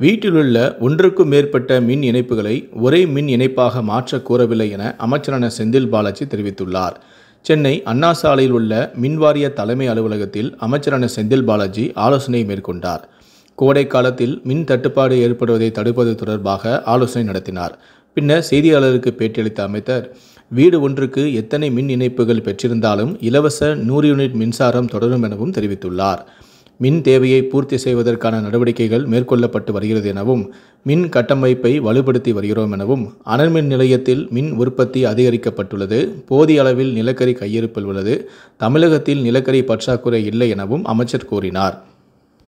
வீட்டிலுள்ள ஒன்றுக்கும் மேற்பட்ட மின் இணைப்புகளை ஒரே மின் இணைப்பாக மாற்ற கோரவில்லை என அமைச்சரான செந்தில் பாலாஜி தெரிவித்துள்ளார் சென்னை அண்ணா சாலையில் உள்ள மின்வாரிய தலைமை அலுவலகத்தில் அமைச்சரான செந்தில் பாலாஜி ஆலோசனை மேற்கொண்டார் கோடை காலத்தில் மின் தட்டுப்பாடு ஏற்படுவதை தடுப்பது தொடர்பாக ஆலோசனை நடத்தினார் பின்னர் செய்தியாளருக்கு பேட்டியளித்த அமைச்சர் வீடு ஒன்றுக்கு எத்தனை மின் இணைப்புகள் பெற்றிருந்தாலும் இலவச நூறு யூனிட் மின்சாரம் தொடரும் எனவும் தெரிவித்துள்ளார் மின் தேவையை பூர்த்தி செய்வதற்கான நடவடிக்கைகள் மேற்கொள்ளப்பட்டு வருகிறது எனவும் மின் கட்டமைப்பை வலுப்படுத்தி வருகிறோம் எனவும் அனல் மின் நிலையத்தில் மின் உற்பத்தி அதிகரிக்கப்பட்டுள்ளது போதிய அளவில் நிலக்கரி கையிருப்பில் உள்ளது தமிழகத்தில் நிலக்கரி பற்றாக்குறை இல்லை எனவும் அமைச்சர் கூறினார்